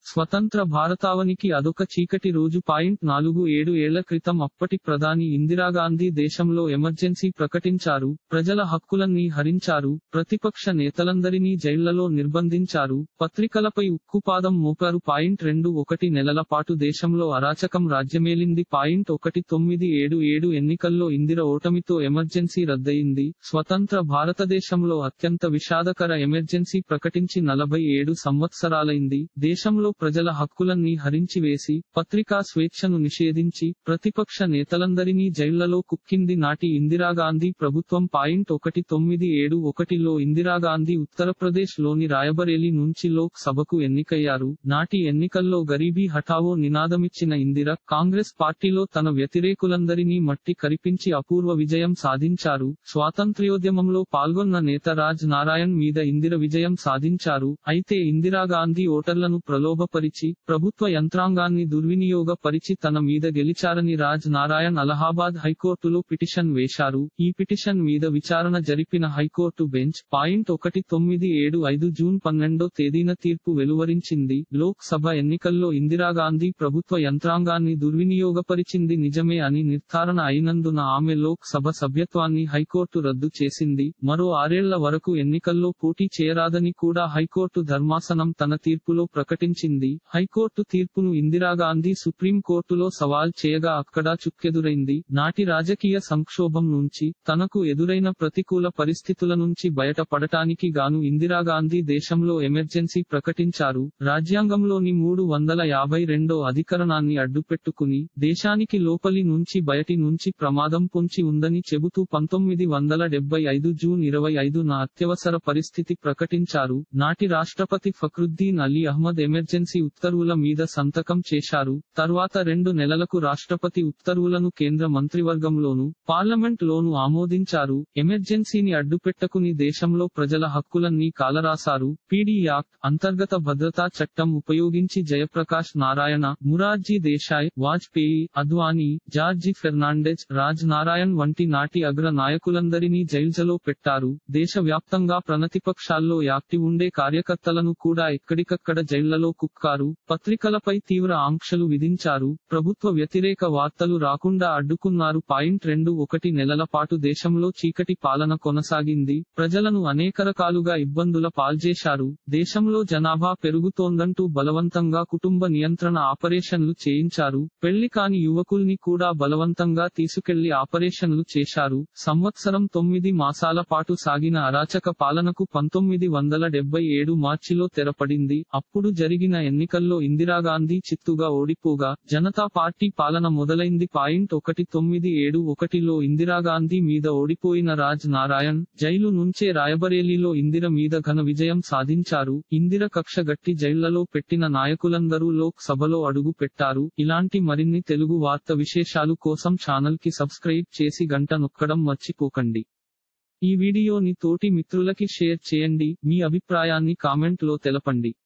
స్వతంత్ర భారతావనికి అదొక చీకటి రోజు పాయింట్ నాలుగు ఏడు ఏళ్ల క్రితం అప్పటి ప్రధాని ఇందిరాగాంధీ దేశంలో ఎమర్జెన్సీ ప్రకటించారు ప్రజల హక్కులన్నీ హరించారు ప్రతిపక్ష నేతలందరినీ జైళ్లలో నిర్బంధించారు పత్రికలపై ఉక్కుపాదం మోపారు పాయింట్ రెండు ఒకటి నెలల పాటు దేశంలో అరాచకం రాజ్యమేలింది పాయింట్ ఒకటి తొమ్మిది ఏడు ఏడు ఎన్నికల్లో ఇందిర ఓటమితో ఎమర్జెన్సీ రద్దయింది స్వతంత్ర భారతదేశంలో అత్యంత విషాదకర ఎమర్జెన్సీ ప్రకటించి నలభై ఏడు సంవత్సరాలైంది దేశంలో ప్రజల హక్కులన్నీ హరించివేసి పత్రికా స్వేచ్ఛను నిషేధించి ప్రతిపక్ష నేతలందరినీ జైళ్లలో కుక్కింది నాటి ఇందిరాగాంధీ ప్రభుత్వం పాయింట్ ఒకటి తొమ్మిది ఏడు ఒకటిలో ఇందిరాగాంధీ ఉత్తరప్రదేశ్ లోని రాయబరేలీ నుంచి లోక్ సభకు ఎన్నికయ్యారు నాటి ఎన్నికల్లో గరీబీ హఠావో నినాదమిచ్చిన ఇందిర కాంగ్రెస్ పార్టీలో తన వ్యతిరేకులందరినీ మట్టి కరిపించి అపూర్వ విజయం సాధించారు స్వాతంత్ర్యోద్యమంలో పాల్గొన్న నేత రాజ్ నారాయణ్ మీద ఇందిర విజయం సాధించారు అయితే ఇందిరాగాంధీ ఓటర్లను ప్రలోభపరిచి ప్రభుత్వ యంత్రాంగాన్ని దుర్వినియోగపరిచి తన మీద గెలిచారని రాజ్ నారాయణ్ అలహాబాద్ హైకోర్టులో పిటిషన్ వేశారు ఈ పిటిషన్ మీద విచారణ జరిపిన హైకోర్టు బెంచ్ పాయింట్ ఒకటి తొమ్మిది ఏడు ఐదు జూన్ పన్నెండో తేదీన తీర్పు వెలువరించింది లోక్ సభ ఎన్నికల్లో ఇందిరాగాంధీ ప్రభుత్వ యంత్రాంగాన్ని దుర్వినియోగపరిచింది నిజమే అని నిర్ధారణ అయినందున ఆమె లోక్ సభ సభ్యత్వాన్ని హైకోర్టు రద్దు చేసింది మరో ఆరేళ్ల వరకు ఎన్నికల్లో పోటీ చేయరాదని కూడా హైకోర్టు ధర్మాసనం తన తీర్పులో ప్రకటించింది హైకోర్టు తీర్పును ఇందిరాగాంధీ సుప్రీం కోర్టులో సవాల్ చేయగా అక్కడ చుక్కెదురైంది నాటి రాజకీయ సంక్షోభం నుంచి తనకు ఎదురైన ప్రతికూల పరిస్థితుల నుంచి బయటపడటానికి గాను ఇందిరాగాంధీ దేశంలో ఎమర్జెన్సీ ప్రకటించారు రాజ్యాంగంలోని మూడు వందల యాభై రెండో అధికరణాన్ని అడ్డుపెట్టుకుని దేశానికి లోపలి నుంచి బయటి నుంచి ప్రమాదం పొంచి ఉందని చెబుతూ పంతొమ్మిది వందల డెబ్బై ఐదు జూన్ ఇరవై ఐదున అత్యవసర పరిస్థితి ప్రకటించారు నాటి రాష్ట్రపతి ఫక్రుద్దీన్ అలీ అహ్మద్ ఎమర్జెన్సీ ఉత్తర్వుల మీద సంతకం చేశారు తర్వాత రెండు నెలలకు రాష్ట్రపతి ఉత్తర్వులను కేంద్ర మంత్రివర్గంలోను పార్లమెంట్ లోను ఆమోదించారు ఎమర్జెన్సీని అడ్డుపెట్టకుని దేశంలో ప్రజల హక్కులన్నీ కాలరాశారు పీడీ యాక్ట్ అంతర్గత భద్రతా చట్టం ఉపయోగించి జయప్రకాష్ నారాయణ మురార్జీ దేశాయ్ వాజ్పేయి అద్వానీ జార్జి ఫెర్నాండెజ్ రాజ్ నారాయణ్ వంటి నాటి అగ్ర నాయకులందరినీ జైల్జలో పెట్టారు దేశవ్యాప్తంగా ప్రతిపక్షాల్లో యాక్టివ్ ఉండే కార్యకర్తలను కూడా ఎక్కడికక్కడ జైళ్లలో కుక్కారు పత్రికలపై తీవ్ర ఆంక్షలు విధించారు ప్రభుత్వ వ్యతిరేక వార్తలు రాకుండా అడ్డుకున్నారు పాయింట్ రెండు ఒకటి నెలల పాటు దేశంలో చీకటి పాలన కొనసాగింది ప్రజలను అనేక రకాలుగా ఇబ్బందుల పాల్జేశారు దేశంలో జనాభా పెరుగుతోందంటూ బలవంతంగా కుటుంబ నియంత్రణ ఆపరేషన్లు చేయించారు పెళ్లి కాని యువకుల్ని కూడా బలవంతంగా తీసుకెళ్లి ఆపరేషన్లు చేశారు సంవత్సరం తొమ్మిది మాసాల పాటు సాగిన అరాచక పాలనకు పంతొమ్మిది వందల డెబ్బై ఏడు మార్చిలో తెరపడింది అప్పుడు జరిగిన ఎన్నికల్లో ఇందిరాగాంధీ చిత్తుగా ఓడిపోగా జనతా పార్టీ పాలన మొదలైంది పాయింట్ ఒకటి తొమ్మిది ఏడు ఒకటిలో ఇందిరాగాంధీ మీద ఓడిపోయిన రాజ్ నారాయణ్ జైలు నుంచే రాయబరేలీలో ఇందిర మీద ఘన విజయం సాధించారు ఇందిర కక్ష గట్టి జైళ్లలో పెట్టిన నాయకులందరూ లోక్ సభలో అడుగు పెట్టారు ఇలాంటి మరిన్ని తెలుగు వార్త విశేషాలు కోసం ఛానల్ కి సబ్స్క్రైబ్ చేసి గంట నొక్కడం మర్చిపోకండి ఈ వీడియోని తోటి మిత్రులకి షేర్ చేయండి మీ అభిప్రాయాన్ని కామెంట్ లో తెలపండి